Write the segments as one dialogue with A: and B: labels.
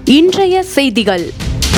A: இன்றைய செய்திகள்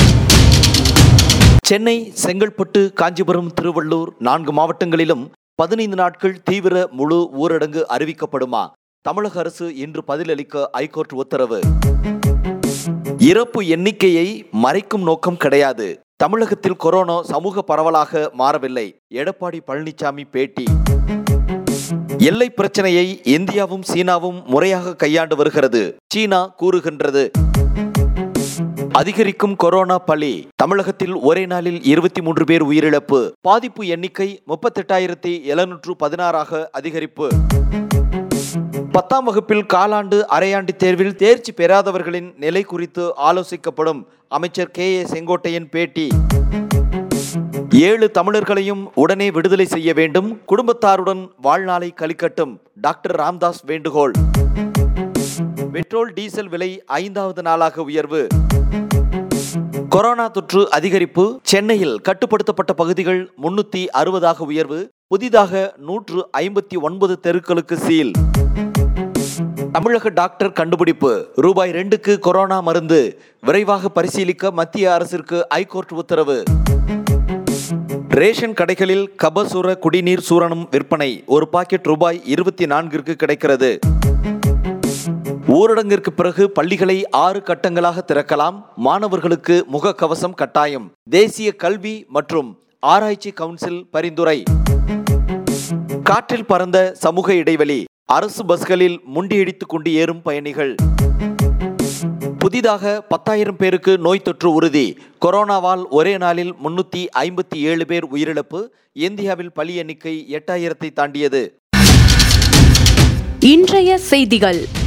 B: சென்னை செங்கல்பட்டு காஞ்சிபுரம் திருவள்ளூர் நான்கு மாவட்டங்களிலும் பதினைந்து நாட்கள் தீவிர முழு ஊரடங்கு அறிவிக்கப்படுமா தமிழக அரசு இன்று பதிலளிக்க ஐகோர்ட் உத்தரவு இறப்பு எண்ணிக்கையை மறைக்கும் நோக்கம் கிடையாது தமிழகத்தில் கொரோனா சமூக பரவலாக மாறவில்லை எடப்பாடி பழனிசாமி பேட்டி எல்லை பிரச்சனையை இந்தியாவும் சீனாவும் முறையாக கையாண்டு வருகிறது சீனா கூறுகின்றது அதிகரிக்கும் கொரோனா பலி தமிழகத்தில் ஒரே நாளில் இருபத்தி மூன்று பேர் உயிரிழப்பு பாதிப்பு எண்ணிக்கை முப்பத்தெட்டாயிரத்தி எழுநூற்று பதினாறாக அதிகரிப்பு பத்தாம் வகுப்பில் காலாண்டு அரையாண்டு தேர்வில் தேர்ச்சி பெறாதவர்களின் நிலை குறித்து ஆலோசிக்கப்படும் அமைச்சர் கே ஏ செங்கோட்டையன் பேட்டி ஏழு தமிழர்களையும் உடனே விடுதலை செய்ய வேண்டும் குடும்பத்தாருடன் வாழ்நாளை கழிக்கட்டும் டாக்டர் ராம்தாஸ் வேண்டுகோள் பெட்ரோல் டீசல் விலை ஐந்தாவது நாளாக உயர்வு கொரோனா தொற்று அதிகரிப்பு சென்னையில் கட்டுப்படுத்தப்பட்ட பகுதிகள் முன்னூத்தி அறுபதாக உயர்வு புதிதாக நூற்று ஐம்பத்தி ஒன்பது தெருக்களுக்கு சீல் தமிழக டாக்டர் கண்டுபிடிப்பு ரூபாய் ரெண்டுக்கு கொரோனா மருந்து விரைவாக பரிசீலிக்க மத்திய அரசிற்கு ஐகோர்ட் உத்தரவு ரேஷன் கடைகளில் கபசுர குடிநீர் சூரணம் விற்பனை ஒரு பாக்கெட் ரூபாய் இருபத்தி நான்கிற்கு கிடைக்கிறது ஊரடங்கிற்கு பிறகு பள்ளிகளை ஆறு கட்டங்களாக திறக்கலாம் மாணவர்களுக்கு முகக்கவசம் கட்டாயம் தேசிய கல்வி மற்றும் ஆராய்ச்சி கவுன்சில் பரிந்துரை காற்றில் பறந்த சமூக இடைவெளி அரசு பஸ்களில் முண்டியடித்துக் கொண்டு ஏறும் பயணிகள் புதிதாக பத்தாயிரம் பேருக்கு நோய் தொற்று உறுதி கொரோனாவால் ஒரே நாளில் முன்னூத்தி ஐம்பத்தி ஏழு பேர் உயிரிழப்பு இந்தியாவில் பலி எண்ணிக்கை எட்டாயிரத்தை தாண்டியது
A: இன்றைய செய்திகள்